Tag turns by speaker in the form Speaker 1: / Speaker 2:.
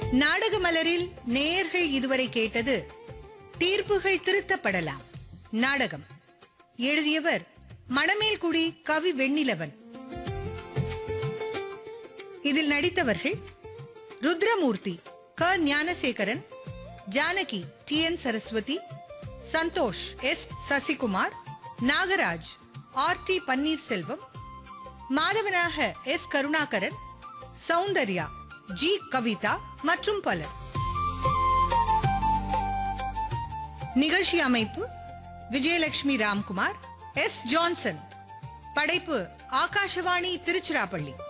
Speaker 1: நாடக மலரில் நேயர்கள் இதுவரை கேட்டது தீர்ப்புகள் திருத்தப்படலாம் நாடகம் எழுதியவர் மணமேல்குடி கவி வெண்ணிலவன் இதில் நடித்தவர்கள் ருத்ரமூர்த்தி க Gnanasekaran Janaki T N Saraswathi Santhosh S Sasikumar Nagaraj R T Panneerselvam மாதவனாக எஸ் கருணாகரன் சௌந்தர்யா ஜி கவிதா மற்றும் பலர் நிகழ்ச்சி அமைப்பு விஜயலட்சுமி ராம்குமார் எஸ் ஜான்சன் படைப்பு ஆகாஷவாணி திருச்சிராப்பள்ளி